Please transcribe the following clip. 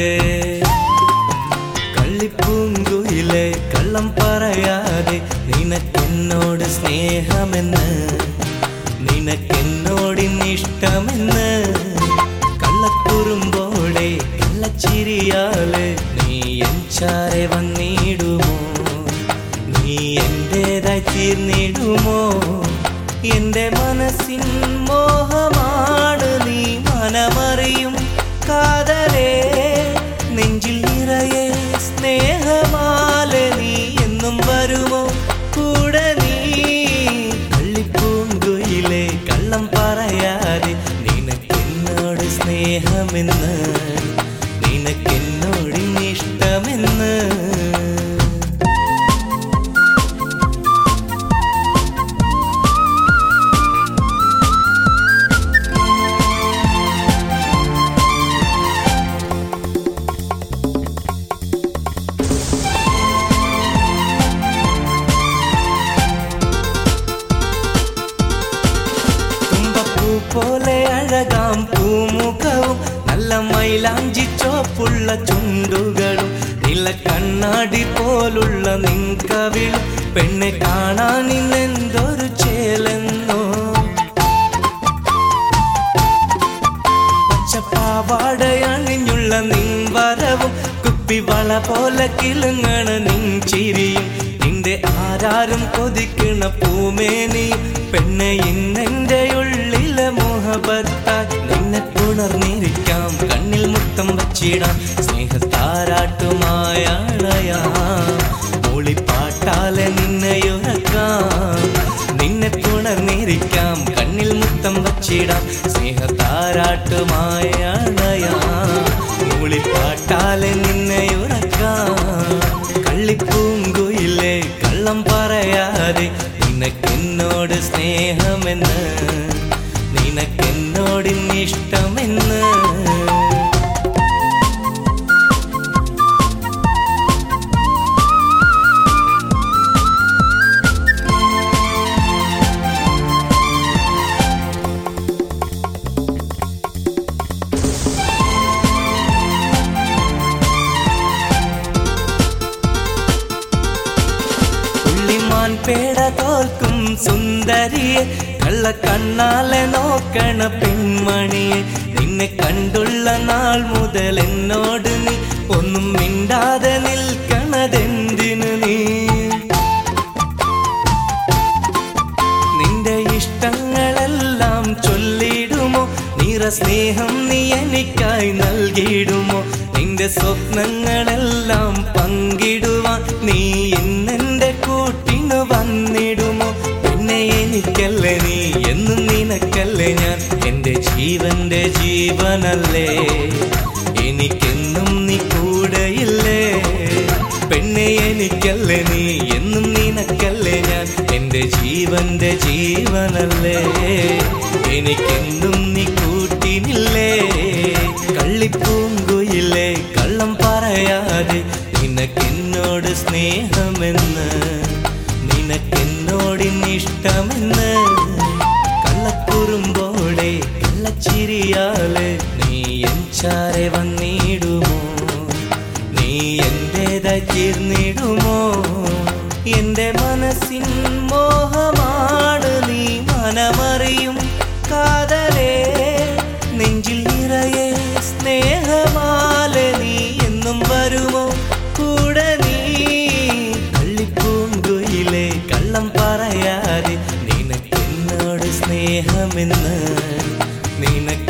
കള്ളിപ്പൂങ്കുയിലെ കള്ളം പറയാതെ നിനക്കെന്നോട് സ്നേഹമെന്ന് നിനക്കെന്നോടിന്നിഷ്ടമെന്ന് കള്ളക്കുറുമ്പോടെ കള്ളച്ചിരിയാല് നീ എൻചാരെ വന്നിടുമോ നീ എന്റേതായി തീർന്നിടുമോ എന്റെ മനസ്സിൻ മോഹമാണ് നീ മനമറിയും കാതലേ നെഞ്ചിൽ നിറയെ സ്നേഹമാല നീ എന്നും വരുമോ കൂടെ നീ കള്ളിപ്പൂങ്കുയിലെ കള്ളം പറയാതെ നിനക്കെന്നോട് സ്നേഹമെന്ന് നിനക്കെന്നോട് ഇഷ്ടമെന്ന് തുമ്പപ്പൂ പോലെ അഴകാം പൂമുഖവും നല്ല മൈലാഞ്ചി ചോപ്പുള്ള ചുണ്ടുകളും നില കണ്ണാടി പോലുള്ള നിൻകവിളും പെണ്ണെ കാണാൻ ഇന്നെന്തൊരു ചേലെന്നോ പച്ചപ്പാവാടയണിഞ്ഞുള്ള നിൻവരവും കുപ്പിവള പോലെ കിളുങ്ങണ നിൻ ചിരിയും നിന്റെ ആരാരും കൊതിക്കണ പൂമേനിയും പെണ്ണെ ഇന്നെന്റെ ഉള്ളിലെ മോഹബത്തായി നിന്നെ പുണർന്നിരിക്കാം കണ്ണിൽ മുത്തം വച്ചിടാം സ്നേഹത്താരാട്ടുമായണയാ മൂളിപ്പാട്ടാലെ നിന്നെയുറക്കാം നിന്നെ പുണർന്നിരിക്കാം കണ്ണിൽ മുത്തം വച്ചിടാം സ്നേഹത്താരാട്ടുമായണയാ മൂളിപ്പാട്ടാലെ നിന്നെയുറക്കാം കള്ളിപ്പൂങ്കുയിലെ കള്ളം പറയാതെ നിനക്കെന്നോട് സ്നേഹമെന്ന് നിനക്കെന്നോടിന്നിഷ്ടമെന്ന് പുള്ളിമാൻ പേട തോൽക്കും സുന്ദരിയെ കള്ള കണ്ണാലെ നോക്കണ പെൺമണിയെ നിന്നെ കണ്ടുള്ള നാൾ മുതൽ എന്നോട് നീ ഒന്നും മിണ്ടാതെ നിൽക്കണതെന്തിനു നീ നിന്റെ ഇഷ്ടങ്ങളെല്ലാം ചൊല്ലിടുമോ നിറ സ്നേഹം നീ എനിക്കായി നൽകിയിടുമോ നിന്റെ സ്വപ്നങ്ങളെല്ലാം പങ്കിടുവാൻ നീ ഇന്നെന്റെ കൂട്ടിന് വന്നിടുമോ പിന്നെ എനിക്കല്ലേ നീ എന്നും നിനക്കല്ലേ ഞാൻ എന്റെ ജീവന്റെ ജീവനല്ലേ എനിക്കെന്നും നീ കൂടെയില്ലേ പെണ്ണെ എനിക്കല്ലേ നീ എന്നും നിനക്കല്ലേ ഞാൻ എന്റെ ജീവന്റെ ജീവനല്ലേ എനിക്കെന്നും നീ കൂട്ടിനില്ലേ കള്ളിപ്പൂങ്കുയില്ലേ കള്ളം പറയാതെ നിനക്കെന്നോട് സ്നേഹമെന്ന് നിനക്കെന്നോടിന്നിഷ്ടമെന്ന് കള്ളക്കുറുമ്പോടെ കള്ളച്ചിരിയാല് നീ എൻചാരെ വന്നിടുമോ നീ എന്റേതായി തീർന്നിടുമോ എന്റെ മനസ്സിൻ മോഹമാണ് നീ മനമറിയും കാതലേ നെഞ്ചിൽ നിറയെ സ്നേഹമാല നീ എന്നും വരുമോ കൂടെ നീ കള്ളിപ്പൂങ്കുയിലെ കള്ളം പറയാതെ നിനക്കെന്നോട് സ്നേഹമെന്ന് നിനക്ക്